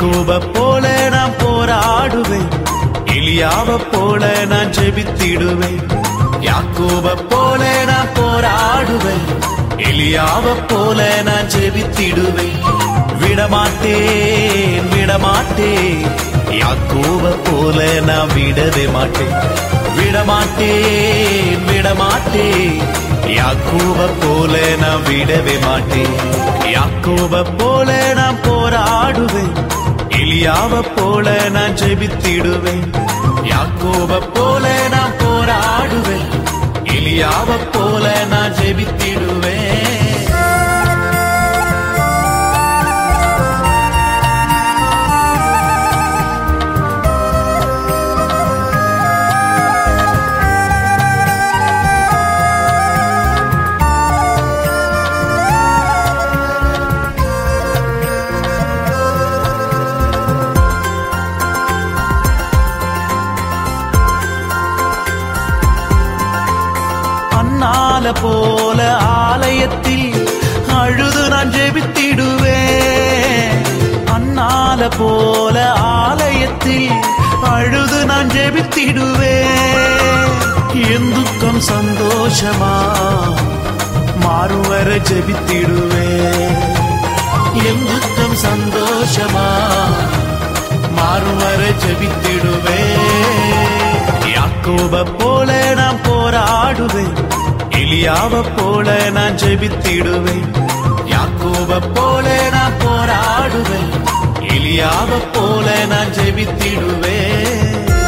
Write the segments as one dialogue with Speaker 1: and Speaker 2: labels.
Speaker 1: யாக்கோப போல நான் போராடுவேன் எலியாவ போல நான் ஜெபித்திடுவேன் யாக்கோப போல நான் போராடுவேன் எலியாவ போல நான் ஜெபித்திடுவேன் விடமாட்டேன் விடமாட்டேன் யாக்கோப போல நான் விடவே மாட்டேன் விடமாட்டேன் விடமாட்டேன் யாக்கோப போல நான் விடவே மாட்டேன் யாக்கோப போல நான் போராடுவேன் எலியாவ போல நான் ஜெபித்திடுவேன் யாக்கோப போல நான் போராடுவேன் எலியாவ போல நான் ஜெபித்திடுவேன் அண்ணால போல ஆலயத்தில் அழுது நான் ஜெபித்திடுவேன் அண்ணால போல ஆலயத்தில் அழுது நான் ஜெபித்திடுவேன் என் துக்கம் சந்தோஷமா மாறுவர ஜெபித்திடுவேன் என் துக்கம் சந்தோஷமா மாறுவர ஜெபித்திடுவேன் யாக்கோப போல நான் போராடுவேன் எலியாவ போல நான் ஜெபித்திடுவேன் யாக்கோப போல நான் போராடுவேன் எலியாவ போல நான் ஜெபித்திடுவேன்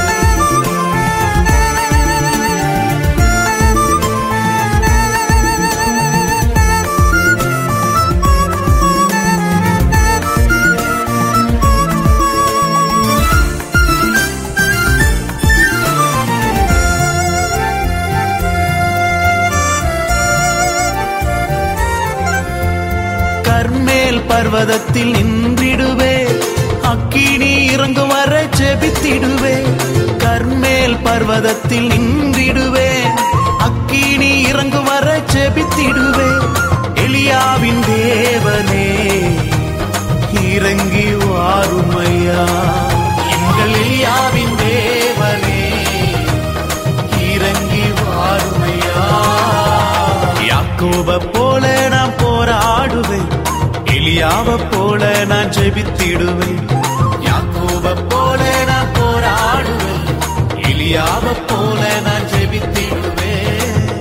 Speaker 1: கர்மேல் பர்வதத்தில் நின்றிடுவே அக்கினி இறங்கும் வர ஜெபித்திடுவே கர்மேல் பர்வதத்தில் நின்றிடுவே அக்கினி இறங்கும் வர ஜெபித்திடுவே எலியாவின் தேவனே இறங்கி வாருமையா எங்கள் எலியாவின் தேவனே இறங்கி வாருமையா யாக்கோப போல நான் போராடுவேன் எலியாவ போல நான் ஜெபித்திடுவேன் யாக்கோப போல நான் போராடுவேன் எலியாவ போல நான் ஜெபித்திடுவேன்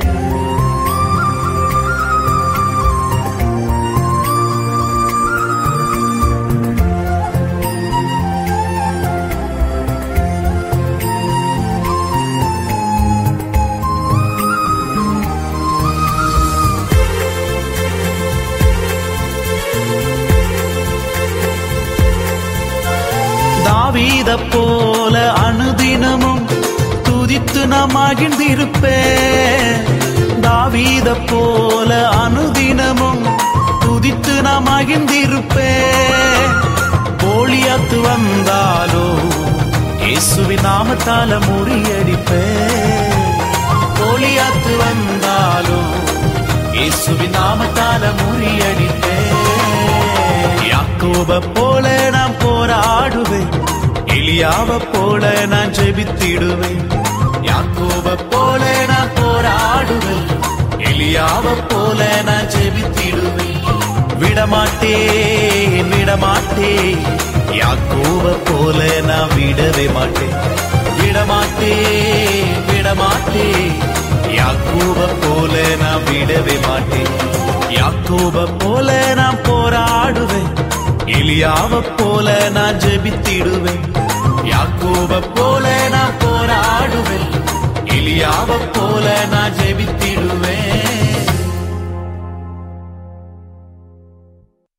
Speaker 1: தாவீத போல அனுதினமும் துதித்து நான் மகிழ்ந்திருப்பேன் தாவீத போல அனுதினமும் துதித்து நான் மகிழ்ந்திருப்பேன் போலியாத்து வந்தாலோ இயேசுவின் நாமத்தால முறியடிப்பேன் போலியாத்து வந்தாலோ இயேசுவின் நாமத்தால முறியடிப்பேன் யாக்கோப போல நான் போராடுவேன் எலியாவ போல நான் ஜெபித்திடுவேன் யாக்கோப போல நான் போராடுவேன் எலியாவ போல நான் ஜெபித்திடுவேன் விடமாட்டேன் விடமாட்டேன் யாக்கோப போல நான் விடவே மாட்டேன் விடமாட்டேன் விடமாட்டேன் யாக்கோப போல நான் விடவே மாட்டேன் யாக்கோப போல நான் போராடுவேன் எலியாவ போல நான் ஜெபித்திடுவேன் யாக்கோப போல நான் போராடுவேன் எலியாவ போல நான் ஜெபித்திடுவேன்